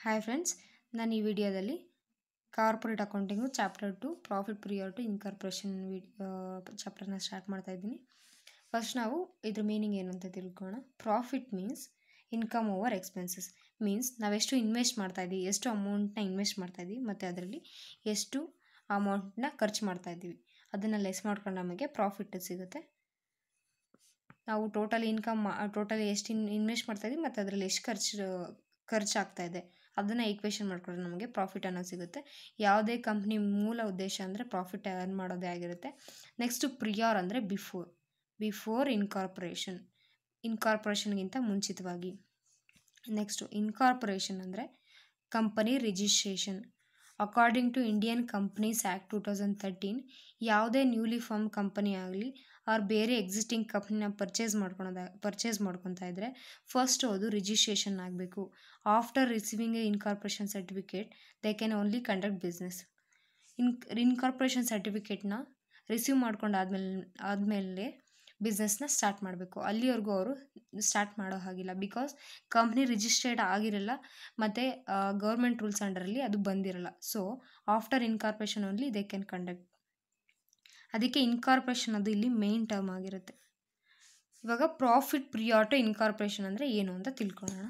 Hi friends ನಾನು ಈ ವಿಡಿಯೋದಲ್ಲಿ corporate accounting chapter two profit prior to incorporation V ಚಾಪ್ಟರ್ನ ಸ್ಟಾರ್ಟ್ ಮಾಡ್ತಾ ಇದ್ದೀನಿ ಫಸ್ಟ್ ನಾವು ಇದ್ರ ಮೀನಿಂಗ್ ಏನು ಅಂತ ತಿಳ್ಕೊಳ್ಳೋಣ profit means income over expenses means ನಾವೆಷ್ಟು ಇನ್ವೆಸ್ಟ್ ಮಾಡ್ತಾ ಇದ್ದೀವಿ ಎಷ್ಟು ಅಮೌಂಟ್ನ ಇನ್ವೆಸ್ಟ್ ಮಾಡ್ತಾ ಇದ್ದೀವಿ ಮತ್ತು ಅದರಲ್ಲಿ ಎಷ್ಟು ಅಮೌಂಟ್ನ ಖರ್ಚು ಮಾಡ್ತಾ ಇದ್ದೀವಿ ಅದನ್ನು ಲೆಸ್ ಮಾಡ್ಕೊಂಡು ನಮಗೆ ಪ್ರಾಫಿಟ್ ಸಿಗುತ್ತೆ ನಾವು ಟೋಟಲ್ ಇನ್ಕಮ್ ಟೋಟಲ್ ಎಷ್ಟು ಇನ್ ಇನ್ವೆಸ್ಟ್ ಮಾಡ್ತಾ ಇದ್ದೀವಿ ಮತ್ತು ಅದರಲ್ಲಿ ಎಷ್ಟು ಖರ್ಚು ಖರ್ಚಾಗ್ತಾ ಇದೆ ಅದನ್ನು ಈಕ್ವೇಷನ್ ಮಾಡ್ಕೊಂಡ್ರೆ ನಮಗೆ ಪ್ರಾಫಿಟ್ ಅನ್ನೋದು ಸಿಗುತ್ತೆ ಯಾವುದೇ ಕಂಪ್ನಿ ಮೂಲ ಉದ್ದೇಶ ಅಂದರೆ ಪ್ರಾಫಿಟ್ ಅರ್ನ್ ಮಾಡೋದೇ ಆಗಿರುತ್ತೆ ನೆಕ್ಸ್ಟು ಪ್ರಿಯಾರ್ ಅಂದರೆ ಬಿಫೋರ್ ಬಿಫೋರ್ ಇನ್ಕಾರ್ಪೊರೇಷನ್ ಇನ್ಕಾರ್ಪೊರೇಷನ್ಗಿಂತ ಮುಂಚಿತವಾಗಿ ನೆಕ್ಸ್ಟು ಇನ್ಕಾರ್ಪೊರೇಷನ್ ಅಂದರೆ company registration according to Indian companies act two thousand thirteen ಯಾವುದೇ ನ್ಯೂಲಿ ಫಾರ್ಮ್ ಕಂಪನಿ ಆಗಲಿ ಅವ್ರು ಬೇರೆ ಎಕ್ಸಿಸ್ಟಿಂಗ್ ಕಂಪ್ನಿನ ಪರ್ಚೇಸ್ ಮಾಡ್ಕೊಳೋದ ಪರ್ಚೇಸ್ ಮಾಡ್ಕೊತಾ ಇದ್ದರೆ ಫಸ್ಟ್ ಅದು ರಿಜಿಸ್ಟ್ರೇಷನ್ ಆಗಬೇಕು after receiving a incorporation certificate they can only conduct business in incorporation ಸರ್ಟಿಫಿಕೇಟ್ನ ರಿಸೀವ್ ಮಾಡ್ಕೊಂಡು ಆದಮೇಲೆ ಆದಮೇಲೆ ಬಿಸ್ನೆಸ್ನ ಸ್ಟಾರ್ಟ್ ಮಾಡಬೇಕು ಅಲ್ಲಿವರೆಗೂ ಅವರು ಸ್ಟಾರ್ಟ್ ಮಾಡೋ ಹಾಗಿಲ್ಲ ಬಿಕಾಸ್ ಕಂಪ್ನಿ ರಿಜಿಸ್ಟರ್ಡ್ ಆಗಿರಲ್ಲ ಮತ್ತು ಗೌರ್ಮೆಂಟ್ ರೂಲ್ಸ್ ಅಂಡರಲ್ಲಿ ಅದು ಬಂದಿರಲ್ಲ so after incorporation only they can conduct ಅದಕ್ಕೆ ಇನ್ಕಾರ್ಪೊರೇಷನ್ ಅದು ಇಲ್ಲಿ ಮೇನ್ ಟರ್ಮ್ ಆಗಿರುತ್ತೆ ಇವಾಗ ಪ್ರಾಫಿಟ್ ಪ್ರಿಯಾರ್ ಟು ಇನ್ಕಾರ್ಪೊರೇಷನ್ ಅಂದರೆ ಏನು ಅಂತ ತಿಳ್ಕೊಳ್ಳೋಣ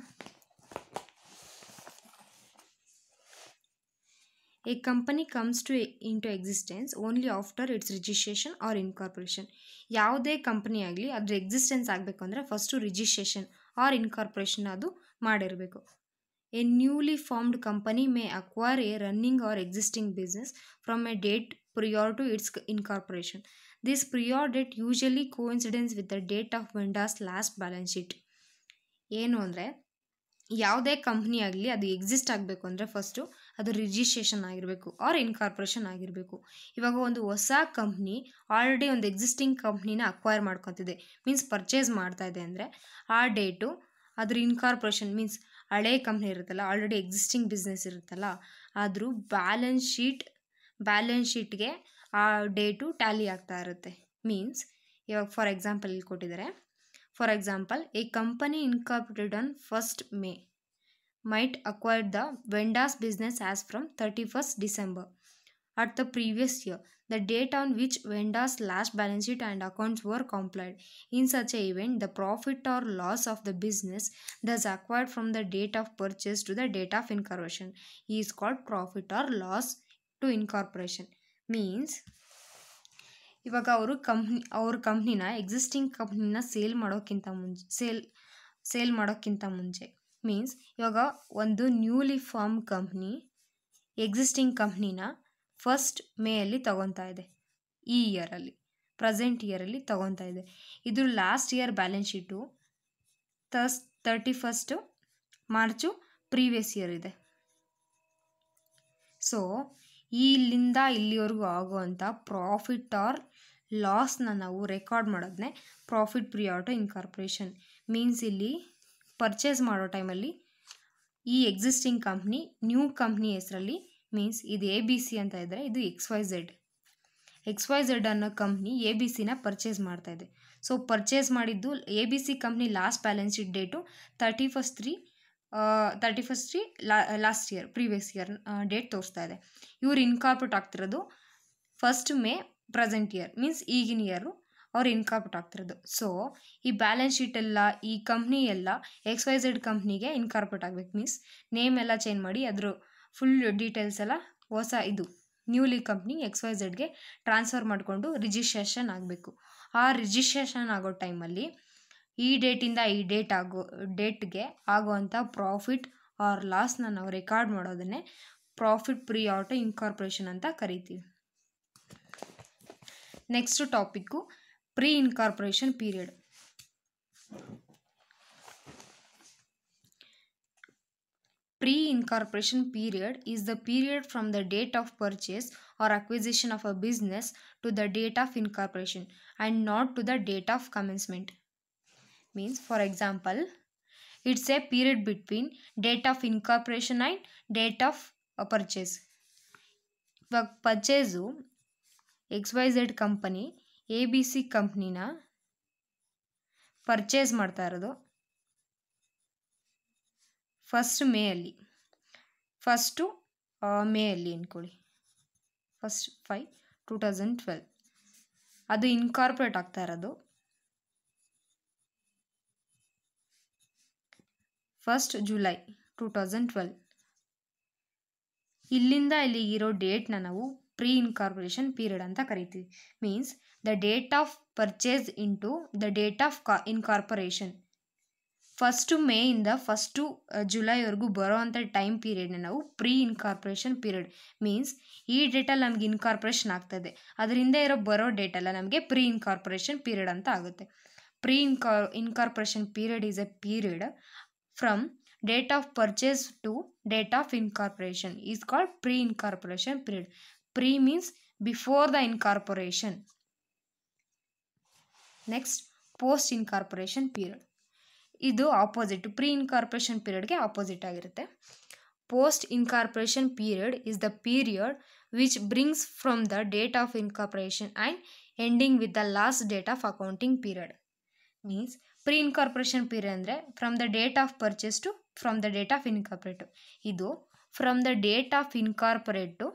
a company comes to into existence only after its registration or incorporation ಯಾವುದೇ ಕಂಪನಿ ಆಗಲಿ ಅದ್ರ ಎಕ್ಸಿಸ್ಟೆನ್ಸ್ ಆಗಬೇಕು ಅಂದರೆ ಫಸ್ಟು ರಿಜಿಸ್ಟ್ರೇಷನ್ ಆರ್ ಇನ್ಕಾರ್ಪೊರೇಷನ್ ಅದು ಮಾಡಿರಬೇಕು a newly formed company may acquire a running or existing business from a date prior to its incorporation this prior date usually coincidence with the date of vendor's last balance sheet ಏನು ಅಂದರೆ ಯಾವುದೇ company ಆಗಲಿ ಅದು exist ಆಗಬೇಕು ಅಂದರೆ first ಅದು registration ಆಗಿರಬೇಕು R incorporation ಆಗಿರಬೇಕು ಇವಾಗ ಒಂದು ಹೊಸ ಕಂಪ್ನಿ ಆಲ್ರೆಡಿ ಒಂದು ಎಕ್ಸಿಸ್ಟಿಂಗ್ ಕಂಪ್ನಿನ ಅಕ್ವೈರ್ ಮಾಡ್ಕೊತಿದೆ ಮೀನ್ಸ್ ಪರ್ಚೇಸ್ ಮಾಡ್ತಾ ಇದೆ ಅಂದರೆ ಆ ಡೇಟು ಅದ್ರ ಇನ್ಕಾರ್ಪೊರೇಷನ್ ಮೀನ್ಸ್ ಹಳೇ ಕಂಪ್ನಿ ಇರುತ್ತಲ್ಲ ಆಲ್ರೆಡಿ ಎಕ್ಸಿಸ್ಟಿಂಗ್ ಬಿಸ್ನೆಸ್ ಇರುತ್ತಲ್ಲ ಅದ್ರ ಬ್ಯಾಲೆನ್ಸ್ ಶೀಟ್ ಬ್ಯಾಲೆನ್ಸ್ ಶೀಟ್ಗೆ ಆ ಡೇಟು ಟ್ಯಾಲಿ ಆಗ್ತಾ ಇರುತ್ತೆ ಮೀನ್ಸ್ ಇವಾಗ ಫಾರ್ ಎಕ್ಸಾಂಪಲ್ ಇಲ್ಲಿ ಕೊಟ್ಟಿದ್ದಾರೆ for example a company incorporated on first may might acquired the vendor's business as from thirty first December at the previous year the date on which vendor's last balance sheet and accounts were complied. In such a event, the profit or loss of the business thus acquired from the date of purchase to the date of incorporation is called profit or loss to incorporation. Means ಇವಾಗ ಅವರು company ಅವ್ರ ಕಂಪ್ನಿನ existing ಕಂಪ್ನಿನ sale ಮಾಡೋಕ್ಕಿಂತ ಮುಂಚೆ sale sale ಮಾಡೋಕ್ಕಿಂತ ಮುಂಚೆ means ಇವಾಗ ಒಂದು newly form company existing ಕಂಪ್ನಿನ ಫಸ್ಟ್ ಮೇಯಲ್ಲಿ ತಗೊತಾ ಇದೆ ಈ ಇಯರಲ್ಲಿ ಪ್ರೆಸೆಂಟ್ ಇಯರಲ್ಲಿ ತಗೊತಾ ಇದೆ ಇದು last year balance sheet thus thirty first March previous year ಇದೆ ಸೊ ಇಲ್ಲಿಂದ ಇಲ್ಲಿವರೆಗೂ ಆಗುವಂಥ ಪ್ರಾಫಿಟ್ ಆರ್ ಲಾಸ್ನ ನಾವು ರೆಕಾರ್ಡ್ ಮಾಡೋದನ್ನೇ profit prior to incorporation means ಇಲ್ಲಿ ಪರ್ಚೇಸ್ ಮಾಡೋ ಟೈಮಲ್ಲಿ ಈ ಎಕ್ಸಿಸ್ಟಿಂಗ್ ಕಂಪ್ನಿ ನ್ಯೂ ಕಂಪ್ನಿ ಹೆಸರಲ್ಲಿ ಮೀನ್ಸ್ ಇದು ಎ ಬಿ ಸಿ ಅಂತ ಇದ್ದರೆ ಇದು X Y Z X Y Z ಅನ್ನೋ ಕಂಪ್ನಿ ಎ ಬಿ ಸಿನ ಪರ್ಚೇಸ್ ಮಾಡ್ತಾ ಇದೆ ಸೊ ಪರ್ಚೇಸ್ ಮಾಡಿದ್ದು A B C company last balance sheet date thirty first three thirty first three ಲಾ last year previous year date ತೋರಿಸ್ತಾ ಇದೆ ಇವ್ರು incorporate ಆಗ್ತಿರೋದು first May present year means ಈಗಿನ ಇಯರು ಅವ್ರು ಇನ್ಕಾರ್ಪೊರೇಟ್ ಆಗ್ತಿರೋದು ಸೊ ಈ ಬ್ಯಾಲೆನ್ಸ್ ಶೀಟ್ ಎಲ್ಲ ಈ ಕಂಪ್ನಿ ಎಲ್ಲ ಎಕ್ಸ್ ವೈ ಝೆಡ್ ಕಂಪ್ನಿಗೆ ಇನ್ಕಾರ್ಪೊರೇಟ್ ಆಗಬೇಕು ಮೀನ್ಸ್ ನೇಮ್ ಎಲ್ಲ ಚೇಂಜ್ ಮಾಡಿ ಅದ್ರ ಫುಲ್ ಡೀಟೇಲ್ಸ್ ಎಲ್ಲ ಹೊಸ ಇದು ನ್ಯೂಲಿ ಕಂಪ್ನಿ ಎಕ್ಸ್ ವೈ ಝೆಡ್ಗೆ ಟ್ರಾನ್ಸ್ಫರ್ ಮಾಡಿಕೊಂಡು ರಿಜಿಸ್ಟ್ರೇಷನ್ ಆಗಬೇಕು ಆ ರಿಜಿಸ್ಟ್ರೇಷನ್ ಆಗೋ ಟೈಮಲ್ಲಿ ಈ ಡೇಟಿಂದ ಈ ಡೇಟ್ ಆಗೋ ಡೇಟ್ಗೆ ಆಗುವಂಥ ಪ್ರಾಫಿಟ್ ಆರ್ ಲಾಸ್ನ ನಾವು ರೆಕಾರ್ಡ್ ಮಾಡೋದನ್ನೇ ಪ್ರಾಫಿಟ್ ಪ್ರಿ ಆಟೋ ಇನ್ಕಾರ್ಪೊರೇಷನ್ ಅಂತ ಕರಿತೀವಿ next topic pre incorporation period Pre-incorporation period is the period from the date of purchase or acquisition of a business to the date of incorporation and not to the date of commencement. Means, for example, it's a period between date of incorporation and date of uh, purchase. ಇವಾಗ purchase X Y Z company A B C ಕಂಪ್ನಿನ purchase ಮಾಡ್ತಾ ಇರೋದು first ಮೇಯಲ್ಲಿ first ಮೇಯಲ್ಲಿ ಅಂದ್ಕೊಳ್ಳಿ first ಫೈ two thousand twelve ಅದು incorporate ಆಗ್ತಾ ಇರೋದು first July two thousand twelve ಇಲ್ಲಿಂದ ಇಲ್ಲಿಗಿರೋ ಡೇಟ್ನ ನಾವು ಪ್ರೀ ಇನ್ಕಾರ್ಪೊರೇಷನ್ ಪೀರಿಯಡ್ ಅಂತ ಕರಿತೀವಿ means the date of purchase into the date of ಕಾ ಇನ್ಕಾರ್ಪೊರೇಷನ್ ಫಸ್ಟು ಮೇಯಿಂದ ಫಸ್ಟು ಜುಲೈವರೆಗೂ ಬರೋ ಅಂಥ ಟೈಮ್ ಪೀರಿಯಡ್ನ ನಾವು ಪ್ರೀ ಇನ್ಕಾರ್ಪೊರೇಷನ್ ಪೀರಿಯಡ್ ಮೀನ್ಸ್ ಈ ಡೇಟಲ್ಲಿ ನಮಗೆ ಇನ್ಕಾರ್ಪೊರೇಷನ್ ಆಗ್ತದೆ ಅದರಿಂದ ಇರೋ ಬರೋ ಡೇಟೆಲ್ಲ ನಮಗೆ ಪ್ರೀ ಇನ್ಕಾರ್ಪೊರೇಷನ್ ಪೀರಿಯಡ್ ಅಂತ ಆಗುತ್ತೆ ಪ್ರೀ ಇನ್ಕಾರ್ incorporation period is a period from date of purchase to date of incorporation is called pre incorporation period pre means before the incorporation next post incorporation period ಇದು opposite pre incorporation ಪೀರಿಯಡ್ಗೆ opposite ಆಗಿರುತ್ತೆ post incorporation period is the period which brings from the date of incorporation and ending with the last date of accounting period means pre incorporation period ಅಂದರೆ from the date of purchase to from the date of incorporate ಇದು from the date of incorporate to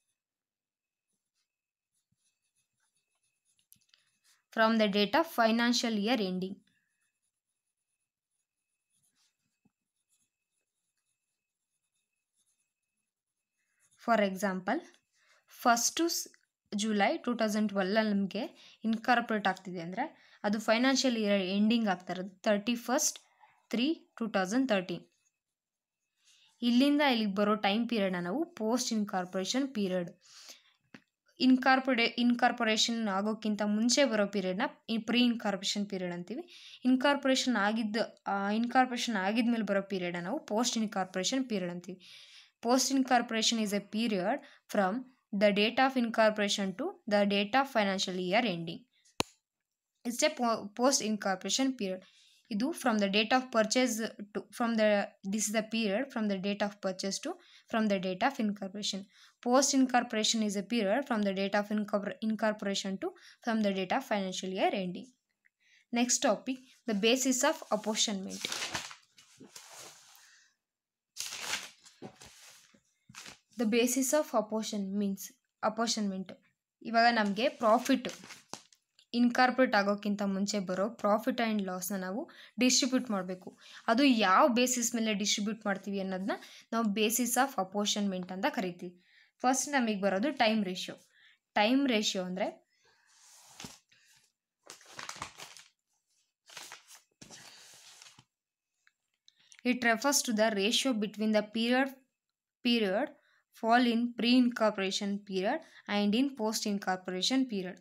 from the date of financial year ending for example first July two thousand ಟ್ವೆಲ್ಲಲ್ಲಿ ನಮಗೆ incorporate ಆಗ್ತಿದೆ ಅಂದರೆ ಅದು financial year ending ಆಗ್ತಾ ಇರೋದು thirty first three two thousand thirteen ಇಲ್ಲಿಂದ ಇಲ್ಲಿಗೆ ಬರೋ ಟೈಮ್ ಪೀರಿಯಡ್ನ ನಾವು ಪೋಸ್ಟ್ ಇನ್ಕಾರ್ಪೊರೇಷನ್ ಪೀರಿಯಡ್ ಇನ್ಕಾರ್ಪೊರೇ ಇನ್ಕಾರ್ಪೊರೇಷನ್ ಆಗೋಕ್ಕಿಂತ ಮುಂಚೆ ಬರೋ ಪೀರಿಯಡ್ನ ಪ್ರೀ ಇನ್ಕಾರ್ಪೊರೇಷನ್ ಪೀರಿಯಡ್ ಅಂತೀವಿ ಇನ್ಕಾರ್ಪೊರೇಷನ್ ಆಗಿದ್ದ ಇನ್ಕಾರ್ಪೊರೇಷನ್ ಆಗಿದ್ಮೇಲೆ ಬರೋ ಪೀರಿಯಡ್ನ ನಾವು ಪೋಸ್ಟ್ ಇನ್ಕಾರ್ಪೊರೇಷನ್ ಪೀರಿಯಡ್ ಅಂತೀವಿ post incorporation is a period from the date of incorporation to the date of financial year ending it's a po- post incorporation period ಇದು from the date of purchase to from the this is the period from the date of purchase to from the date of incorporation post incorporation is a period from the date of incorpo incorporation to from the date of financial year ending next topic the basis of apportionment the basis of apportion means apportionment ಇವಾಗ ನಮಗೆ profit incorporate ಆಗೋಕ್ಕಿಂತ ಮುಂಚೆ ಬರೋ profit and ಲಾಸ್ನ ನಾವು distribute ಮಾಡಬೇಕು ಅದು ಯಾವ basis ಮೇಲೆ distribute ಮಾಡ್ತೀವಿ ಅನ್ನೋದನ್ನ ನಾವು ಬೇಸಿಸ್ ಆಫ್ ಅಪೋಷನ್ಮೆಂಟ್ ಅಂತ ಕರಿತೀವಿ ಫಸ್ಟ್ ನಮಗೆ ಬರೋದು ಟೈಮ್ ರೇಷಿಯೋ ಟೈಮ್ ರೇಷಿಯೋ ಅಂದರೆ it refers to the ratio between the period period fall in pre-incorporation period and in post-incorporation period.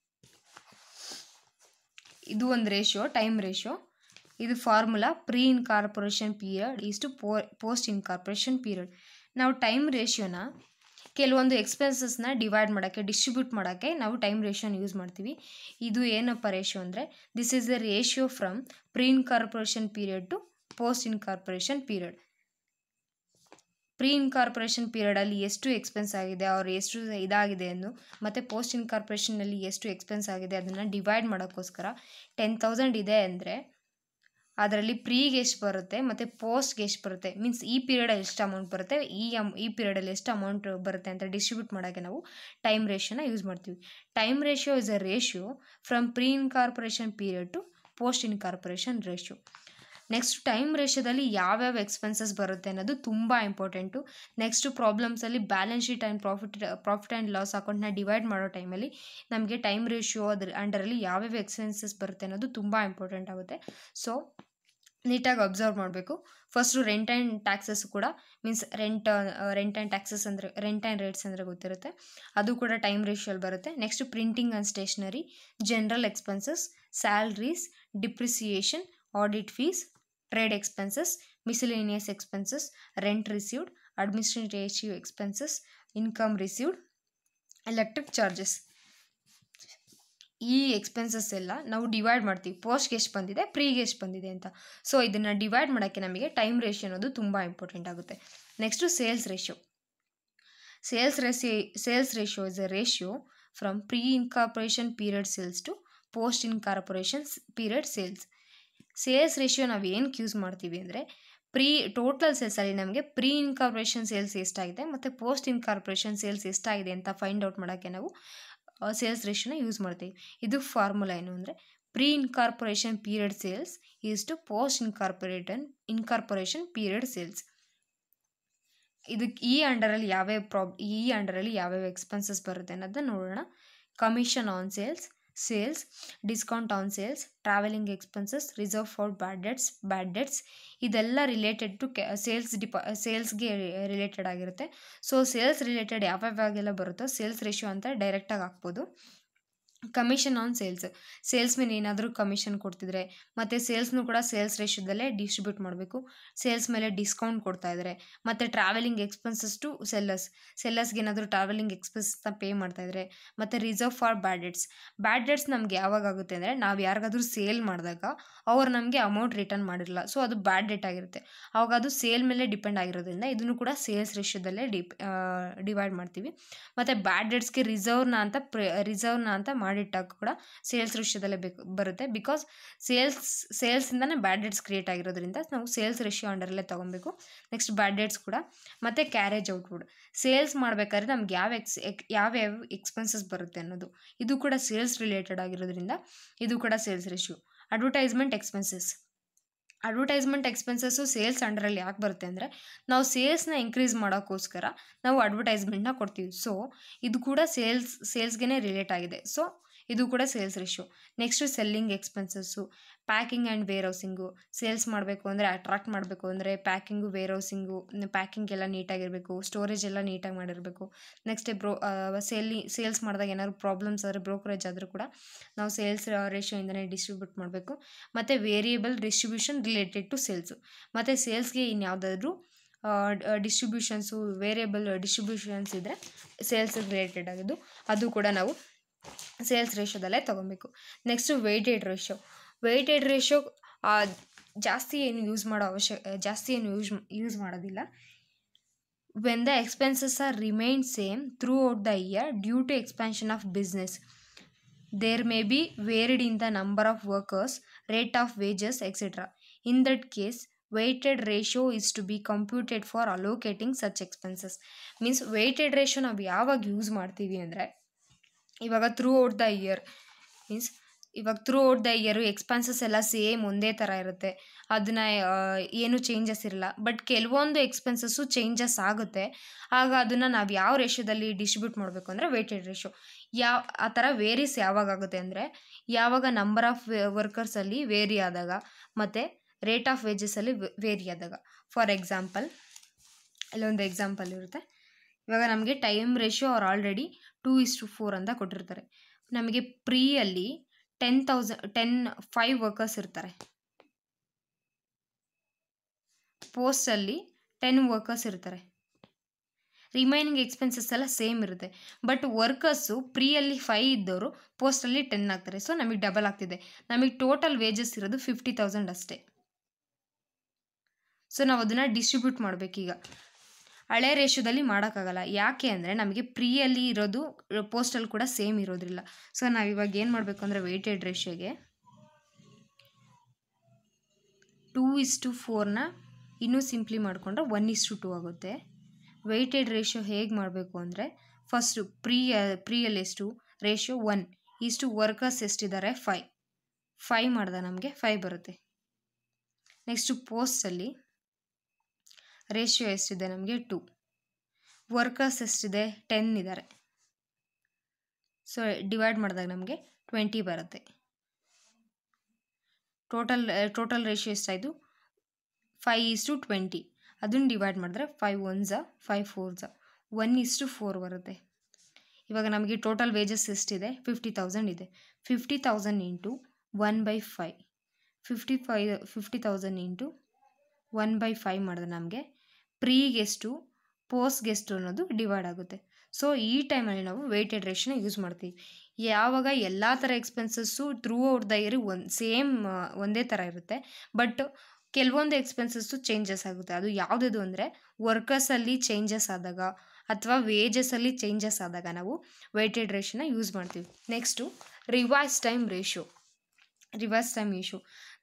ಇದು ಒಂದು ರೇಷಿಯೋ ಟೈಮ್ ರೇಷಿಯೋ ಇದು formula pre incorporation period is to po post incorporation period ನಾವು time ರೇಷಿಯೋನ ಕೆಲವೊಂದು ಎಕ್ಸ್ಪೆನ್ಸಸ್ನ divide ಮಾಡೋಕ್ಕೆ distribute ಮಾಡೋಕ್ಕೆ ನಾವು ಟೈಮ್ ರೇಷಿಯೋನ ಯೂಸ್ ಮಾಡ್ತೀವಿ ಇದು ಏನಪ್ಪ ರೇಷಿಯೋ ಅಂದರೆ this is the ratio from pre incorporation period to post incorporation period pre incorporation ಪೀರಿಯಡಲ್ಲಿ ಎಷ್ಟು ಎಕ್ಸ್ಪೆನ್ಸ್ ಆಗಿದೆ ಅವ್ರು ಎಷ್ಟು ಇದಾಗಿದೆ ಎಂದು ಮತ್ತು ಪೋಸ್ಟ್ ಇನ್ಕಾರ್ಪೊರೇಷನಲ್ಲಿ ಎಷ್ಟು ಎಕ್ಸ್ಪೆನ್ಸ್ ಆಗಿದೆ ಅದನ್ನು ಡಿವೈಡ್ ಮಾಡೋಕ್ಕೋಸ್ಕರ ಟೆನ್ ತೌಸಂಡ್ ಇದೆ ಅಂದರೆ ಅದರಲ್ಲಿ ಪ್ರೀಗೆ ಎಷ್ಟು ಬರುತ್ತೆ ಮತ್ತು ಪೋಸ್ಟ್ಗೆ ಎಷ್ಟು ಬರುತ್ತೆ ಮೀನ್ಸ್ ಈ ಪೀರಿಯಡಲ್ಲಿ ಎಷ್ಟು ಅಮೌಂಟ್ ಬರುತ್ತೆ ಈ ಅಮ್ ಈ ಪೀರಿಯಡಲ್ಲಿ ಎಷ್ಟು ಅಮೌಂಟ್ ಬರುತ್ತೆ ಅಂತ ಡಿಸ್ಟ್ರಿಬ್ಯೂಟ್ ಮಾಡೋಕ್ಕೆ ನಾವು ಟೈಮ್ ರೇಷಿಯೋನ ಯೂಸ್ ಮಾಡ್ತೀವಿ time ratio is a ratio from pre incorporation period to post incorporation ratio next time ರೇಷಿಯೋದಲ್ಲಿ ಯಾವ್ಯಾವ ಎಕ್ಸ್ಪೆನ್ಸಸ್ ಬರುತ್ತೆ ಅನ್ನೋದು ತುಂಬ ಇಂಪಾರ್ಟೆಂಟು ನೆಕ್ಸ್ಟು ಪ್ರಾಬ್ಲಮ್ಸಲ್ಲಿ balance sheet and profit profit and loss ಅಕೌಂಟ್ನ ಡಿವೈಡ್ ಮಾಡೋ ಟೈಮಲ್ಲಿ ನಮಗೆ ಟೈಮ್ ರೇಷಿಯೋ ಅದ್ರ ಅಂಡರಲ್ಲಿ ಯಾವ್ಯಾವ ಎಕ್ಸ್ಪೆನ್ಸಸ್ ಬರುತ್ತೆ ಅನ್ನೋದು ತುಂಬ ಇಂಪಾರ್ಟೆಂಟ್ ಆಗುತ್ತೆ ಸೊ ನೀಟಾಗಿ ಅಬ್ಸರ್ವ್ ಮಾಡಬೇಕು ಫಸ್ಟು ರೆಂಟ್ ಆ್ಯಂಡ್ ಟ್ಯಾಕ್ಸಸ್ ಕೂಡ means rent rent and taxes ಅಂದರೆ ರೆಂಟ್ ಆ್ಯಂಡ್ ರೇಟ್ಸ್ ಅಂದರೆ ಗೊತ್ತಿರುತ್ತೆ ಅದು ಕೂಡ ಟೈಮ್ ರೇಷಿಯೋಲ್ಲಿ ಬರುತ್ತೆ next printing and stationery general expenses salaries depreciation audit fees trade expenses miscellaneous expenses rent received administrative expenses income received electric charges ಈ expenses ಎಲ್ಲ ನಾವು ಡಿವೈಡ್ ಮಾಡ್ತೀವಿ ಪೋಸ್ಟ್ಗೆ ಎಷ್ಟು ಬಂದಿದೆ ಪ್ರೀಗೆ ಎಷ್ಟು ಬಂದಿದೆ ಅಂತ ಸೊ ಇದನ್ನು ಡಿವೈಡ್ ಮಾಡೋಕ್ಕೆ ನಮಗೆ ಟೈಮ್ ರೇಷಿಯೋ ಅನ್ನೋದು ತುಂಬ ಇಂಪಾರ್ಟೆಂಟ್ ಆಗುತ್ತೆ next sales ratio sales ratio sales ratio is a ratio from pre incorporation period sales to post incorporation period sales sales ratio ನಾವು ಏನಕ್ಕೆ ಯೂಸ್ ಮಾಡ್ತೀವಿ ಅಂದರೆ ಪ್ರೀ ಟೋಟಲ್ ಸೇಲ್ಸಲ್ಲಿ ನಮಗೆ ಪ್ರೀ ಇನ್ಕಾರ್ಪೊರೇಷನ್ ಸೇಲ್ಸ್ ಎಷ್ಟಾಗಿದೆ ಮತ್ತು ಪೋಸ್ಟ್ ಇನ್ಕಾರ್ಪೊರೇಷನ್ ಸೇಲ್ಸ್ ಎಷ್ಟಾಗಿದೆ ಅಂತ find out ಮಾಡೋಕ್ಕೆ ನಾವು ಸೇಲ್ಸ್ ರೇಷಿಯೋನ ಯೂಸ್ ಮಾಡ್ತೀವಿ ಇದು ಫಾರ್ಮುಲಾ ಏನು ಅಂದರೆ pre incorporation period sales is to post incorporation incorporation period sales ಇದಕ್ಕೆ ಈ ಅಂಡರಲ್ಲಿ ಯಾವ್ಯಾವ ಪ್ರಾಬ್ ಈ ಅಂಡರಲ್ಲಿ ಯಾವ್ಯಾವ ಎಕ್ಸ್ಪೆನ್ಸಸ್ ಬರುತ್ತೆ ಅನ್ನೋದನ್ನ ನೋಡೋಣ commission on sales sales discount on sales travelling expenses reserve for bad debts bad debts ಇದೆಲ್ಲ ರಿಲೇಟೆಡ್ ಟು ಕೆ ಸೇಲ್ಸ್ ಡಿಪಾ ಸೇಲ್ಸ್ಗೆ ರಿಲೇಟೆಡ್ ಆಗಿರುತ್ತೆ ಸೊ ಸೇಲ್ಸ್ ರಿಲೇಟೆಡ್ ಯಾವ್ಯಾವಾಗೆಲ್ಲ ಬರುತ್ತೋ ಸೇಲ್ಸ್ ರೇಷಿಯೋ ಅಂತ ಡೈರೆಕ್ಟಾಗಿ ಹಾಕ್ಬೋದು ಕಮಿಷನ್ ಆನ್ ಸೇಲ್ಸ್ ಸೇಲ್ಸ್ ಮೇಲೆ ಏನಾದರೂ ಕಮಿಷನ್ ಕೊಡ್ತಿದ್ರೆ ಮತ್ತು ಸೇಲ್ಸ್ನು ಕೂಡ ಸೇಲ್ಸ್ ರೇಷಿಯೋದಲ್ಲೇ ಡಿಸ್ಟ್ರಿಬ್ಯೂಟ್ ಮಾಡಬೇಕು ಸೇಲ್ಸ್ ಮೇಲೆ ಡಿಸ್ಕೌಂಟ್ ಕೊಡ್ತಾ ಇದ್ದಾರೆ ಮತ್ತು ಟ್ರಾವೆಲಿಂಗ್ ಎಕ್ಸ್ಪೆನ್ಸಸ್ ಟು ಸೆಲ್ಲರ್ಸ್ ಸೆಲ್ಲರ್ಸ್ಗೆ ಏನಾದರೂ ಟ್ರಾವೆಲಿಂಗ್ ಎಕ್ಸ್ಪೆನ್ಸ್ನ ಪೇ ಮಾಡ್ತಾ ಇದ್ದಾರೆ ಮತ್ತು reserve for bad debts bad debts ನಮಗೆ ಯಾವಾಗ ಆಗುತ್ತೆ ಅಂದರೆ ನಾವು ಯಾರಿಗಾದ್ರೂ ಸೇಲ್ ಮಾಡಿದಾಗ ಅವ್ರು ನಮಗೆ ಅಮೌಂಟ್ ರಿಟರ್ನ್ ಮಾಡಿರಲ್ಲ ಸೊ ಅದು ಬ್ಯಾಡ್ ಡೆಟ್ ಆಗಿರುತ್ತೆ ಅವಾಗ ಅದು ಸೇಲ್ ಮೇಲೆ ಡಿಪೆಂಡ್ ಆಗಿರೋದ್ರಿಂದ ಇದನ್ನು ಕೂಡ ಸೇಲ್ಸ್ ರೇಷಿಯೋದಲ್ಲೇ ಡಿಪ್ ಡಿವೈಡ್ ಮಾಡ್ತೀವಿ ಮತ್ತು ಬ್ಯಾಡ್ ಡೆಟ್ಸ್ಗೆ ರಿಸರ್ವ್ನ ಅಂತ ಪ್ರ ರಿಸರ್ವ್ನ ಅಂತ ಮಾಡಿಟ್ಟಾಗ ಕೂಡ ಸೇಲ್ಸ್ ರೇಷಿಯೋದಲ್ಲೇ ಬೇಕು ಬರುತ್ತೆ ಬಿಕಾಸ್ ಸೇಲ್ಸ್ ಸೇಲ್ಸಿಂದನೇ ಬ್ಯಾಡ್ ಡೆಟ್ಸ್ ಕ್ರಿಯೇಟ್ ಆಗಿರೋದ್ರಿಂದ ನಾವು ಸೇಲ್ಸ್ ರೇಷಿಯೋ ಅಂಡರಲ್ಲೇ ತೊಗೊಬೇಕು ನೆಕ್ಸ್ಟ್ ಬ್ಯಾಡ್ ಡೆಟ್ಸ್ ಕೂಡ ಮತ್ತು ಕ್ಯಾರೇಜ್ ಔಟ್ವುಡ್ ಸೇಲ್ಸ್ ಮಾಡಬೇಕಾದ್ರೆ ನಮ್ಗೆ ಯಾವ ಎಕ್ಸ್ ಎಕ್ ಯಾವ್ಯಾವ ಎಕ್ಸ್ಪೆನ್ಸಸ್ ಬರುತ್ತೆ ಅನ್ನೋದು ಇದು ಕೂಡ ಸೇಲ್ಸ್ ರಿಲೇಟೆಡ್ ಆಗಿರೋದ್ರಿಂದ ಇದು ಕೂಡ sales ratio advertisement expenses advertisement expenses sales ಅಂಡರಲ್ಲಿ ಯಾಕೆ ಬರುತ್ತೆ ಅಂದರೆ ನಾವು ಸೇಲ್ಸ್ನ ಇನ್ಕ್ರೀಸ್ ಮಾಡೋಕ್ಕೋಸ್ಕರ ನಾವು ಅಡ್ವರ್ಟೈಸ್ಮೆಂಟ್ನ ಕೊಡ್ತೀವಿ ಸೊ ಇದು ಕೂಡ ಸೇಲ್ಸ್ ಸೇಲ್ಸ್ಗೆ ರಿಲೇಟ್ ಆಗಿದೆ ಸೊ ಇದು ಕೂಡ sales ratio next selling expenses packing and warehousing sales ಮಾಡಬೇಕು ಅಂದರೆ ಅಟ್ರಾಕ್ಟ್ ಮಾಡಬೇಕು ಅಂದರೆ ಪ್ಯಾಕಿಂಗು ವೇರ್ ಹೌಸಿಂಗು ಪ್ಯಾಕಿಂಗ್ ಎಲ್ಲ ನೀಟಾಗಿರಬೇಕು ಸ್ಟೋರೇಜ್ ಎಲ್ಲ ನೀಟಾಗಿ ಮಾಡಿರಬೇಕು ನೆಕ್ಸ್ಟ್ ಬ್ರೋ ಸೇಲಿ ಸೇಲ್ಸ್ ಮಾಡಿದಾಗ ಏನಾದ್ರು ಪ್ರಾಬ್ಲಮ್ಸ್ ಆದರೆ ಬ್ರೋಕರೇಜ್ ಆದರೂ ಕೂಡ ನಾವು ಸೇಲ್ಸ್ ರೇಷಿಯೋಯಿಂದನೇ ಡಿಸ್ಟ್ರಿಬ್ಯೂಟ್ ಮಾಡಬೇಕು ಮತ್ತು variable distribution related to sales ಮತ್ತು ಸೇಲ್ಸ್ಗೆ ಇನ್ಯಾವುದಾದ್ರೂ ಡಿಸ್ಟ್ರಿಬ್ಯೂಷನ್ಸು ವೇರಿಯಬಲ್ ಡಿಸ್ಟ್ರಿಬ್ಯೂಷನ್ಸ್ ಇದ್ದರೆ ಸೇಲ್ಸ್ ರಿಲೇಟೆಡ್ ಆಗಿದ್ದು ಅದು ಕೂಡ ನಾವು ಸೇಲ್ಸ್ ರೇಷಿಯೋದಲ್ಲೇ ತೊಗೊಬೇಕು next weighted ratio weighted ratio ಜಾಸ್ತಿ ಏನು ಯೂಸ್ ಮಾಡೋ ಅವಶ್ಯ ಜಾಸ್ತಿ ಏನು ಯೂಸ್ ಯೂಸ್ ಮಾಡೋದಿಲ್ಲ when the expenses are remain same throughout the year due to expansion of business there may be varied in the number of workers rate of wages etcetera in that case weighted ratio is to be computed for allocating such expenses means weighted ratio ನಾವು ಯಾವಾಗ use ಮಾಡ್ತೀವಿ ಅಂದರೆ ಇವಾಗ throughout the year means ಇವಾಗ throughout the year expenses ಎಲ್ಲ same ಒಂದೇ ಥರ ಇರುತ್ತೆ ಅದನ್ನ ಏನು ಚೇಂಜಸ್ ಇರಲ್ಲ ಬಟ್ ಕೆಲವೊಂದು ಎಕ್ಸ್ಪೆನ್ಸಸ್ಸು ಚೇಂಜಸ್ ಆಗುತ್ತೆ ಆಗ ಅದನ್ನು ನಾವು ಯಾವ ರೇಷಿಯೋದಲ್ಲಿ ಡಿಸ್ಟ್ರಿಬ್ಯೂಟ್ ಮಾಡಬೇಕು ಅಂದರೆ ವೇಟೆಡ್ ರೇಷಿಯೋ ಯಾವ ಆ ಥರ ವೇರೀಸ್ ಯಾವಾಗ ಆಗುತ್ತೆ ಅಂದರೆ ಯಾವಾಗ ನಂಬರ್ ಆಫ್ ವರ್ಕರ್ಸಲ್ಲಿ ವೇರಿ ಆದಾಗ ಮತ್ತು ರೇಟ್ ಆಫ್ ವೇಜಸಲ್ಲಿ ವೇರಿ ಆದಾಗ ಫಾರ್ ಎಕ್ಸಾಂಪಲ್ ಇಲ್ಲೊಂದು ಎಕ್ಸಾಂಪಲ್ ಇರುತ್ತೆ ಇವಾಗ ನಮಗೆ ಟೈಮ್ ರೇಷಿಯೋ ಅವ್ರು already two is to four ಅಂತ ಕೊಟ್ಟಿರ್ತಾರೆ ನಮಗೆ ಪ್ರೀಯಲ್ಲಿ ten thousand ten five workers ಇರ್ತಾರೆ ಪೋಸ್ಟಲ್ಲಿ ಟೆನ್ ವರ್ಕರ್ಸ್ ಇರ್ತಾರೆ ರಿಮೈನಿಂಗ್ ಎಕ್ಸ್ಪೆನ್ಸಸ್ ಎಲ್ಲ ಸೇಮ್ ಇರುತ್ತೆ ಬಟ್ ವರ್ಕರ್ಸು ಪ್ರೀಯಲ್ಲಿ ಫೈವ್ ಇದ್ದವರು ಪೋಸ್ಟಲ್ಲಿ ಟೆನ್ ಆಗ್ತಾರೆ ಸೊ ನಮಗೆ ಡಬಲ್ ಆಗ್ತಿದೆ ನಮಗೆ ಟೋಟಲ್ ವೇಜಸ್ ಇರೋದು ಫಿಫ್ಟಿ ತೌಸಂಡ್ ಅಷ್ಟೇ ಸೊ ನಾವು ಅದನ್ನು ಡಿಸ್ಟ್ರಿಬ್ಯೂಟ್ ಮಾಡಬೇಕೀಗ ಹಳೆ ರೇಷಿಯೋದಲ್ಲಿ ಮಾಡೋಕ್ಕಾಗಲ್ಲ ಯಾಕೆ ಅಂದರೆ ನಮಗೆ ಪ್ರೀಯಲ್ಲಿ ಇರೋದು ಪೋಸ್ಟಲ್ಲಿ ಕೂಡ ಸೇಮ್ ಇರೋದ್ರಿಲ್ಲ ಸೊ ನಾವು ಇವಾಗ ಏನು ಮಾಡಬೇಕು ಅಂದರೆ ವೆಯ್ಟೆಡ್ ರೇಷಿಯೋಗೆ ಟೂ ಇಸ್ ಟು ಫೋರ್ನ ಇನ್ನೂ ಸಿಂಪ್ಲಿ ಮಾಡಿಕೊಂಡ್ರೆ ಒನ್ ಇಸ್ ಟು ಟೂ ಆಗುತ್ತೆ ವೆಯ್ಟೆಡ್ ರೇಷಿಯೋ ಹೇಗೆ ಮಾಡಬೇಕು ಅಂದರೆ ಫಸ್ಟು ಪ್ರೀ ಪ್ರೀಯಲ್ಲಿ ಎಷ್ಟು ರೇಷಿಯೋ ಒನ್ ಇಷ್ಟು ವರ್ಕರ್ಸ್ ಎಷ್ಟಿದ್ದಾರೆ ಫೈ ಫೈ ಮಾಡಿದ ನಮಗೆ ಫೈ ಬರುತ್ತೆ ನೆಕ್ಸ್ಟು ಪೋಸ್ಟಲ್ಲಿ ರೇಷಿಯೋ ಎಷ್ಟಿದೆ ನಮಗೆ ಟು ವರ್ಕರ್ಸ್ ಎಷ್ಟಿದೆ ಟೆನ್ ಇದ್ದಾರೆ ಸೊ ಡಿವೈಡ್ ಮಾಡಿದಾಗ ನಮಗೆ ಟ್ವೆಂಟಿ ಬರುತ್ತೆ ಟೋಟಲ್ ಟೋಟಲ್ ರೇಷಿಯೋ ಎಷ್ಟಾಯಿತು ಫೈ ಈಸ್ ಟು ಟ್ವೆಂಟಿ ಅದನ್ನು ಡಿವೈಡ್ ಮಾಡಿದ್ರೆ five one is five four ಝ one is to four ಬರುತ್ತೆ ಇವಾಗ ನಮಗೆ ಟೋಟಲ್ ವೇಜಸ್ ಎಷ್ಟಿದೆ ಫಿಫ್ಟಿ ತೌಸಂಡ್ ಇದೆ fifty thousand into one by five fifty five fifty thousand into one by five ಮಾಡಿದ್ರೆ ನಮಗೆ ಪ್ರೀಗೆಷ್ಟು ಪೋಸ್ಗೆಷ್ಟು ಅನ್ನೋದು ಡಿವೈಡ್ ಆಗುತ್ತೆ ಸೊ ಈ ಟೈಮಲ್ಲಿ ನಾವು ವೆಯ್ಟೆಡ್ ರೇಷನ್ನ ಯೂಸ್ ಮಾಡ್ತೀವಿ ಯಾವಾಗ ಎಲ್ಲ ಥರ expenses throughout the year ಒಂದು ಸೇಮ್ ಒಂದೇ ಥರ ಇರುತ್ತೆ ಬಟ್ ಕೆಲವೊಂದು ಎಕ್ಸ್ಪೆನ್ಸಸ್ಸು ಚೇಂಜಸ್ ಆಗುತ್ತೆ ಅದು ಯಾವುದದು ಅಂದರೆ ವರ್ಕರ್ಸಲ್ಲಿ ಚೇಂಜಸ್ ಆದಾಗ ಅಥವಾ ವೇಜಸಲ್ಲಿ ಚೇಂಜಸ್ ಆದಾಗ ನಾವು ವೆಯ್ಟೆಡ್ ರೇಷನ್ನ ಯೂಸ್ ಮಾಡ್ತೀವಿ next revise time ratio reverse time ratio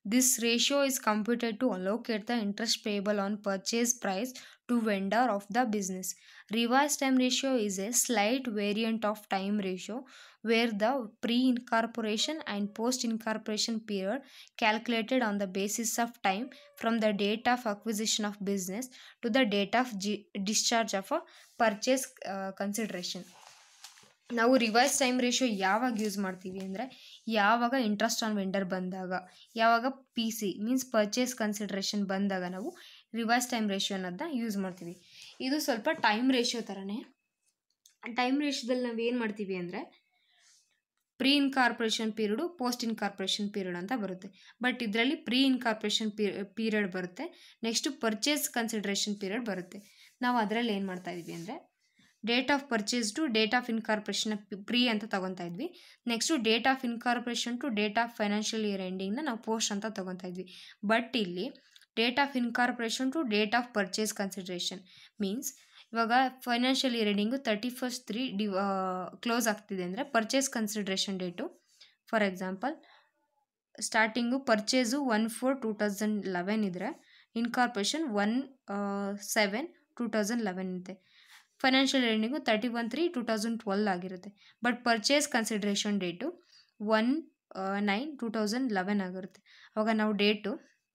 This ratio is computed to allocate the interest payable on purchase price to vendor of the business. Revised time ratio is a slight variant of time ratio where the pre-incorporation and post-incorporation period calculated on the basis of time from the date of acquisition of business to the date of gi- discharge of a purchase uh, consideration. ನಾವು revise time ratio ಯಾವಾಗ use ಮಾಡ್ತೀವಿ ಅಂದರೆ ಯಾವಾಗ interest on vendor ಬಂದಾಗ ಯಾವಾಗ P C means purchase consideration ಬಂದಾಗ ನಾವು revise time ratio ಅನ್ನೋದನ್ನ ಯೂಸ್ ಮಾಡ್ತೀವಿ ಇದು ಸ್ವಲ್ಪ ಟೈಮ್ ರೇಷಿಯೋ ಥರನೇ ಟೈಮ್ ರೇಷಿಯೋದಲ್ಲಿ ನಾವು ಏನು ಮಾಡ್ತೀವಿ ಅಂದರೆ pre incorporation period post incorporation period ಅಂತ ಬರುತ್ತೆ ಬಟ್ ಇದರಲ್ಲಿ ಪ್ರೀ ಇನ್ಕಾರ್ಪೊರೇಷನ್ ಪೀರಿಯಡ್ ಬರುತ್ತೆ ನೆಕ್ಸ್ಟು ಪರ್ಚೇಸ್ ಕನ್ಸಿಡ್ರೇಷನ್ ಪೀರಿಯಡ್ ಬರುತ್ತೆ ನಾವು ಅದರಲ್ಲಿ ಏನು ಮಾಡ್ತಾ ಇದ್ವಿ ಅಂದರೆ date of purchase to date of incorporation pre ಅಂತ ತೊಗೊತಾ ಇದ್ವಿ next date of incorporation to date of financial year ಎಂಡಿಂಗ್ನ ನಾವು ಪೋಸ್ಟ್ ಅಂತ ತೊಗೊತಾ ಇದ್ವಿ ಬಟ್ ಇಲ್ಲಿ date of incorporation to date of purchase consideration means ಇವಾಗ financial year ending thirty first three D close ಆಗ್ತಿದೆ ಅಂದರೆ purchase consideration date for example starting purchase one four two thousand eleven ಇದ್ದರೆ incorporation one seven two thousand eleven ಇದೆ financial ending thirty one three two thousand twelve ಆಗಿರುತ್ತೆ but purchase consideration date one nine two thousand eleven ಆಗಿರುತ್ತೆ ಅವಾಗ ನಾವು date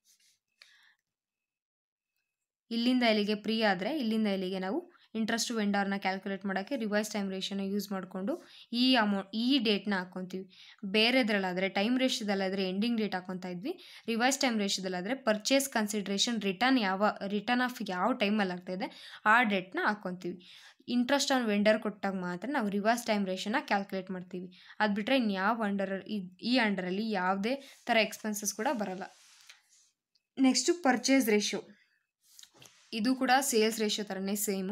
ಇಲ್ಲಿಂದ ಇಲ್ಲಿಗೆ pre ಆದರೆ ಇಲ್ಲಿಂದ ಇಲ್ಲಿಗೆ ನಾವು ಇಂಟ್ರೆಸ್ಟ್ ವೆಂಡರ್ನ ಕ್ಯಾಲ್ಕುಲೇಟ್ ಮಾಡೋಕ್ಕೆ ರಿವೈಸ್ ಟೈಮ್ ರೇಷಿಯೋನ ಯೂಸ್ ಮಾಡಿಕೊಂಡು ಈ ಅಮೌಂಟ್ ಈ ಡೇಟ್ನ ಹಾಕ್ಕೊತೀವಿ ಬೇರೆದ್ರಲ್ಲಾದರೆ ಟೈಮ್ ರೇಷಿಯೋದಲ್ಲಾದರೆ ಎಂಡಿಂಗ್ ಡೇಟ್ ಹಾಕ್ಕೊತಾ ಇದ್ವಿ ರಿವೈಸ್ ಟೈಮ್ ರೇಷಿಯೋದಲ್ಲಾದರೆ ಪರ್ಚೇಸ್ ಕನ್ಸಿಡ್ರೇಷನ್ ರಿಟರ್ನ್ ಯಾವ ರಿಟರ್ನ್ ಆಫ್ ಯಾವ ಟೈಮಲ್ಲಿ ಆಗ್ತಾಯಿದೆ ಆ ಡೇಟ್ನ ಹಾಕ್ಕೊತೀವಿ ಇಂಟ್ರೆಸ್ಟ್ ಆನ್ ವೆಂಡರ್ ಕೊಟ್ಟಾಗ ಮಾತ್ರ ನಾವು ರಿವರ್ಸ್ ಟೈಮ್ ರೇಷನ್ನ ಕ್ಯಾಲ್ಕುಲೇಟ್ ಮಾಡ್ತೀವಿ ಅದು ಬಿಟ್ಟರೆ ಇನ್ಯಾವ ಅಂಡರ್ ಈ ಅಂಡರಲ್ಲಿ ಯಾವುದೇ ಥರ ಎಕ್ಸ್ಪೆನ್ಸಸ್ ಕೂಡ ಬರಲ್ಲ ನೆಕ್ಸ್ಟು ಪರ್ಚೇಸ್ ರೇಷಿಯೋ ಇದು ಕೂಡ ಸೇಲ್ಸ್ ರೇಷಿಯೋ ಥರನೇ same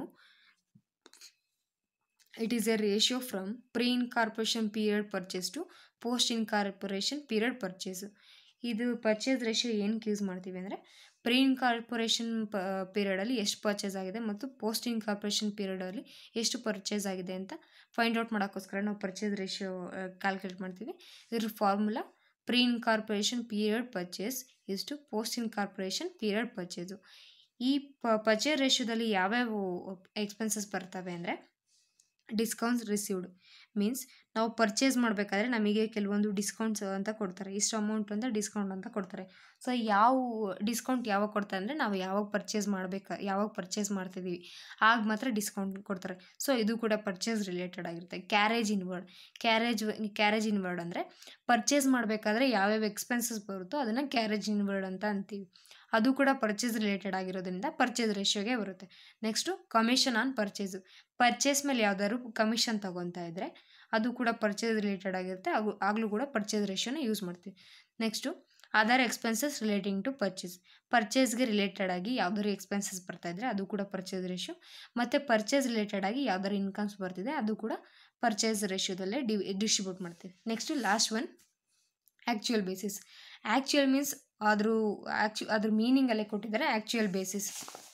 it is a ratio from pre incorporation period purchase to post incorporation period purchase ಇದು ಪರ್ಚೇಸ್ ರೇಷಿಯೋ ಏನಕ್ಕೆ ಯೂಸ್ ಮಾಡ್ತೀವಿ ಅಂದರೆ ಪ್ರೀ ಇನ್ಕಾರ್ಪೊರೇಷನ್ ಪ ಪೀರಿಯಡಲ್ಲಿ ಎಷ್ಟು ಪರ್ಚೇಸ್ ಆಗಿದೆ ಮತ್ತು ಪೋಸ್ಟ್ ಇನ್ಕಾರ್ಪೊರೇಷನ್ ಪೀರಿಯಡಲ್ಲಿ ಎಷ್ಟು ಪರ್ಚೇಸ್ ಆಗಿದೆ ಅಂತ ಫೈಂಡ್ ಔಟ್ ಮಾಡೋಕ್ಕೋಸ್ಕರ ನಾವು ಪರ್ಚೇಸ್ ರೇಷಿಯೋ ಕ್ಯಾಲ್ಕುಲೇಟ್ ಮಾಡ್ತೀವಿ ಇದ್ರ formula pre incorporation period purchase is to post incorporation period purchase ಈ ಪ ಪರ್ಚೇಸ್ ರೇಷಿಯೋದಲ್ಲಿ ಯಾವ್ಯಾವ ಎಕ್ಸ್ಪೆನ್ಸಸ್ ಬರ್ತವೆ ಅಂದರೆ ಡಿಸ್ಕೌಂಟ್ಸ್ ರಿಸೀವ್ಡ್ ಮೀನ್ಸ್ ನಾವು ಪರ್ಚೇಸ್ ಮಾಡಬೇಕಾದ್ರೆ ನಮಗೆ ಕೆಲವೊಂದು ಡಿಸ್ಕೌಂಟ್ಸ್ ಅಂತ ಕೊಡ್ತಾರೆ ಇಷ್ಟು ಅಮೌಂಟ್ ಅಂತ ಡಿಸ್ಕೌಂಟ್ ಅಂತ ಕೊಡ್ತಾರೆ ಸೊ ಯಾವ ಡಿಸ್ಕೌಂಟ್ ಯಾವಾಗ ಕೊಡ್ತಾರೆ ಅಂದರೆ ನಾವು ಯಾವಾಗ ಪರ್ಚೇಸ್ ಮಾಡಬೇಕು ಯಾವಾಗ ಪರ್ಚೇಸ್ ಮಾಡ್ತಿದ್ದೀವಿ ಆಗ ಮಾತ್ರ ಡಿಸ್ಕೌಂಟ್ ಕೊಡ್ತಾರೆ ಸೊ ಇದು ಕೂಡ ಪರ್ಚೇಸ್ ರಿಲೇಟೆಡ್ ಆಗಿರುತ್ತೆ carriage inward carriage carriage inward ಅಂದರೆ ಪರ್ಚೇಸ್ ಮಾಡಬೇಕಾದ್ರೆ ಯಾವ್ಯಾವ ಎಕ್ಸ್ಪೆನ್ಸಸ್ ಬರುತ್ತೋ ಅದನ್ನು ಕ್ಯಾರೇಜ್ ಇನ್ವರ್ಡ್ ಅಂತ ಅಂತೀವಿ ಅದು ಕೂಡ ಪರ್ಚೇಸ್ ರಿಲೇಟೆಡ್ ಆಗಿರೋದ್ರಿಂದ ಪರ್ಚೇಸ್ ರೇಷಿಯೋಗೆ ಬರುತ್ತೆ next commission on purchase purchase ಮೇಲೆ ಯಾವ್ದಾದ್ರು ಕಮಿಷನ್ ತೊಗೊತಾ ಇದ್ದರೆ ಅದು ಕೂಡ ಪರ್ಚೇಸ್ ರಿಲೇಟೆಡ್ ಆಗಿರುತ್ತೆ ಹಾಗೂ ಆಗಲೂ ಕೂಡ ಪರ್ಚೇಸ್ ರೇಷಿಯೋನ ಯೂಸ್ ಮಾಡ್ತೀವಿ next other expenses relating to purchase ಪರ್ಚೇಸ್ಗೆ ರಿಲೇಟೆಡ್ ಆಗಿ ಯಾವ್ದಾದ್ರು ಎಕ್ಸ್ಪೆನ್ಸಸ್ ಬರ್ತಾ ಇದ್ದರೆ ಅದು ಕೂಡ ಪರ್ಚೇಸ್ ರೇಷಿಯೋ ಮತ್ತು ಪರ್ಚೇಸ್ ರಿಲೇಟೆಡ್ ಆಗಿ ಯಾವ್ದಾದ್ರು ಇನ್ಕಮ್ಸ್ ಬರ್ತಿದೆ ಅದು ಕೂಡ ಪರ್ಚೇಸ್ ರೇಷಿಯೋದಲ್ಲೇ ಡಿ ಡಿಸ್ಟ್ರಿಬ್ಯೂಟ್ ಮಾಡ್ತೀವಿ next last one actual basis actual means ಅದ್ರ ಆ್ಯಕ್ಚು ಅದ್ರ ಮೀನಿಂಗಲ್ಲೇ ಕೊಟ್ಟಿದ್ದಾರೆ actual basis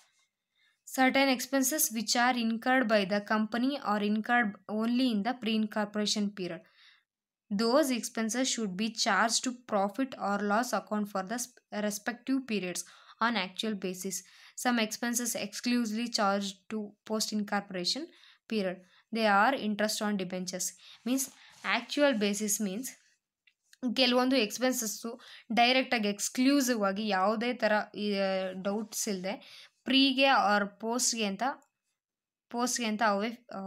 certain expenses which are incurred by the company are incurred only in the pre incorporation period those expenses should be charged to profit or loss account for the sp- respective periods on actual basis some expenses exclusively charged to post incorporation period they are interest on debentures means actual basis means ಕೆಲವೊಂದು expenses ಡೈರೆಕ್ಟಾಗಿ exclusive ಆಗಿ ಯಾವುದೇ ಥರ doubts ಇಲ್ಲದೆ ಪ್ರೀಗೆ R ಪೋಸ್ಟ್ಗೆ ಅಂತ ಪೋಸ್ಟ್ಗೆ ಅಂತ ಅವೇ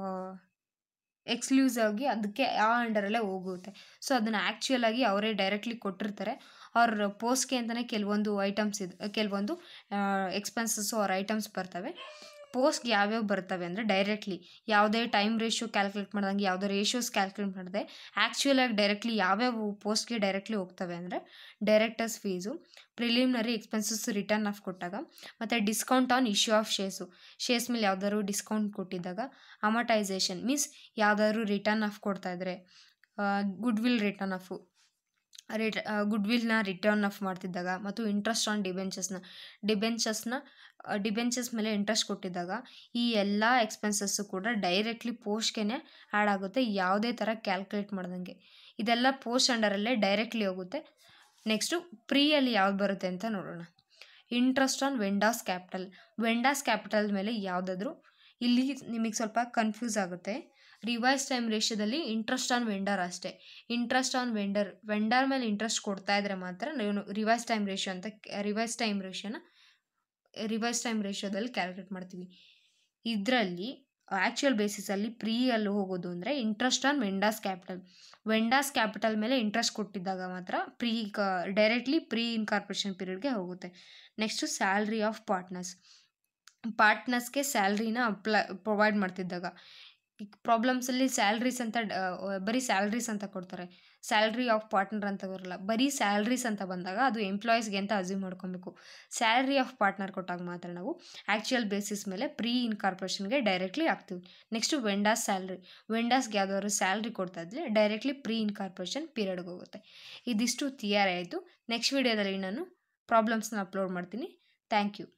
ಎಕ್ಸ್ಕ್ಲೂಸಿವ್ ಆಗಿ ಅದಕ್ಕೆ ಆ ಅಂಡರಲ್ಲೇ ಹೋಗುತ್ತೆ ಸೊ ಅದನ್ನು ಆ್ಯಕ್ಚುಯಲ್ ಆಗಿ ಅವರೇ ಡೈರೆಕ್ಟ್ಲಿ ಕೊಟ್ಟಿರ್ತಾರೆ ಅವ್ರ ಪೋಸ್ಟ್ಗೆ ಅಂತಲೇ ಕೆಲವೊಂದು ಐಟಮ್ಸ್ ಇದೆ ಕೆಲವೊಂದು ಎಕ್ಸ್ಪೆನ್ಸಸ್ಸು ಅವ್ರ ಐಟಮ್ಸ್ ಬರ್ತವೆ ಪೋಸ್ಟ್ಗೆ ಯಾವ್ಯಾವ ಬರ್ತವೆ ಅಂದರೆ ಡೈರೆಕ್ಟ್ಲಿ ಯಾವುದೇ ಟೈಮ್ ರೇಷಿಯೋ ಕ್ಯಾಲ್ಕುಲೇಟ್ ಮಾಡ್ದಂಗೆ ಯಾವುದೇ ರೇಷಿಯೋಸ್ ಕ್ಯಾಲ್ಕುಲೇಟ್ ಮಾಡಿದೆ ಆ್ಯಕ್ಚುಲಾಗಿ ಡೈರೆಕ್ಟ್ಲಿ ಯಾವ್ಯಾವ ಪೋಸ್ಟ್ಗೆ ಡೈರೆಕ್ಟ್ಲಿ ಹೋಗ್ತವೆ ಅಂದರೆ directors fees preliminary expenses written off ಕೊಟ್ಟಾಗ ಮತ್ತು discount on issue of shares shares ಮೇಲೆ ಯಾವ್ದಾದ್ರು ಡಿಸ್ಕೌಂಟ್ ಕೊಟ್ಟಿದ್ದಾಗ ಅಮಟೈಸೇಷನ್ ಮೀನ್ಸ್ ಯಾವುದಾದ್ರು ರಿಟರ್ನ್ ಆಫ್ ಕೊಡ್ತಾಯಿದ್ರೆ goodwill written off writ ಗುಡ್ ವಿಲ್ನ ರಿಟರ್ನ್ ಆಫ್ ಮಾಡ್ತಿದ್ದಾಗ ಮತ್ತು ಇಂಟ್ರೆಸ್ಟ್ ಆನ್ ಡಿಬೆಂಚರ್ಸ್ನ ಡಿಬೆಂಚರ್ಸ್ನ ಡಿಬೆಂಚರ್ಸ್ ಮೇಲೆ ಇಂಟ್ರೆಸ್ಟ್ ಕೊಟ್ಟಿದ್ದಾಗ ಈ ಎಲ್ಲ ಎಕ್ಸ್ಪೆನ್ಸಸ್ಸು ಕೂಡ ಡೈರೆಕ್ಟ್ಲಿ ಪೋಸ್ಟ್ಗೆ ಆ್ಯಡ್ ಆಗುತ್ತೆ ಯಾವುದೇ ಥರ ಕ್ಯಾಲ್ಕುಲೇಟ್ ಮಾಡ್ದಂಗೆ ಇದೆಲ್ಲ ಪೋಸ್ಟ್ ಅಂಡರಲ್ಲೇ ಡೈರೆಕ್ಟ್ಲಿ ಹೋಗುತ್ತೆ ನೆಕ್ಸ್ಟು ಪ್ರೀಯಲ್ಲಿ ಯಾವ್ದು ಬರುತ್ತೆ ಅಂತ ನೋಡೋಣ interest on vendor's capital vendor's capital ಮೇಲೆ ಯಾವುದಾದ್ರೂ ಇಲ್ಲಿ ನಿಮಗೆ ಸ್ವಲ್ಪ ಕನ್ಫ್ಯೂಸ್ ಆಗುತ್ತೆ ರಿವೈಸ್ ಟೈಮ್ ರೇಷಿಯೋದಲ್ಲಿ ಇಂಟ್ರೆಸ್ಟ್ ಆನ್ ವೆಂಡರ್ ಅಷ್ಟೇ ಇಂಟ್ರೆಸ್ಟ್ ಆನ್ ವೆಂಡರ್ ವೆಂಡರ್ ಮೇಲೆ ಇಂಟ್ರೆಸ್ಟ್ ಕೊಡ್ತಾ ಇದ್ರೆ ಮಾತ್ರ ನಾವು ರಿವೈಸ್ ಟೈಮ್ ರೇಷಿಯೋ ಅಂತ ರಿವೈಸ್ ಟೈಮ್ ರೇಷಿಯೋನ ರಿವೈಸ್ ಟೈಮ್ ರೇಷಿಯೋದಲ್ಲಿ ಕ್ಯಾಲ್ಕುಲೇಟ್ ಮಾಡ್ತೀವಿ ಇದರಲ್ಲಿ ಆ್ಯಕ್ಚುಯಲ್ ಬೇಸಿಸಲ್ಲಿ ಪ್ರೀಯಲ್ಲಿ ಹೋಗೋದು ಅಂದರೆ interest on vendor's capital vendor's capital ಮೇಲೆ ಇಂಟ್ರೆಸ್ಟ್ ಕೊಟ್ಟಿದ್ದಾಗ ಮಾತ್ರ ಪ್ರೀ ಡೈರೆಕ್ಟ್ಲಿ ಪ್ರೀ ಇನ್ಕಾರ್ಪೊರೇಷನ್ ಪೀರಿಯಡ್ಗೆ ಹೋಗುತ್ತೆ ನೆಕ್ಸ್ಟು ಸ್ಯಾಲ್ರಿ ಆಫ್ ಪಾರ್ಟ್ನರ್ಸ್ ಪಾರ್ಟ್ನರ್ಸ್ಗೆ ಸ್ಯಾಲ್ರಿನ ಅಪ್ಲೈ ಪ್ರೊವೈಡ್ ಮಾಡ್ತಿದ್ದಾಗ ಈಗ ಪ್ರಾಬ್ಲಮ್ಸಲ್ಲಿ ಸ್ಯಾಲ್ರೀಸ್ ಅಂತ ಬರೀ ಸ್ಯಾಲ್ರೀಸ್ ಅಂತ ಕೊಡ್ತಾರೆ ಸ್ಯಾಲ್ರಿ ಆಫ್ ಪಾರ್ಟ್ನರ್ ಅಂತ ಬರಲ್ಲ ಬರೀ ಸ್ಯಾಲ್ರೀಸ್ ಅಂತ ಬಂದಾಗ ಅದು ಎಂಪ್ಲಾಯೀಸ್ಗೆ ಅಂತ ಅಸ್ಯೂಮ್ ಮಾಡ್ಕೊಬೇಕು ಸ್ಯಾಲ್ರಿ ಆಫ್ ಪಾರ್ಟ್ನರ್ ಕೊಟ್ಟಾಗ ಮಾತ್ರ ನಾವು ಆ್ಯಕ್ಚುಯಲ್ ಬೇಸಿಸ್ ಮೇಲೆ ಪ್ರೀ ಇನ್ಕಾರ್ಪೊರೇಷನ್ಗೆ ಡೈರೆಕ್ಟ್ಲಿ ಹಾಕ್ತೀವಿ ನೆಕ್ಸ್ಟು ವೆಂಡಾಸ್ ಸ್ಯಾಲ್ರಿ ವೆಂಡಾಸ್ಗೆ ಯಾವ್ದಾದ್ರು ಸ್ಯಾಲ್ರಿ ಕೊಡ್ತಾ ಇದ್ದರೆ ಡೈರೆಕ್ಟ್ಲಿ ಪ್ರೀ ಇನ್ಕಾರ್ಪೊರೇಷನ್ ಪೀರಿಯಡ್ಗೆ ಹೋಗುತ್ತೆ ಇದಿಷ್ಟು ತಿಯಾರಿ ಆಯಿತು ನೆಕ್ಸ್ಟ್ ವೀಡಿಯೋದಲ್ಲಿ ನಾನು ಪ್ರಾಬ್ಲಮ್ಸ್ನ ಅಪ್ಲೋಡ್ ಮಾಡ್ತೀನಿ ಥ್ಯಾಂಕ್ ಯು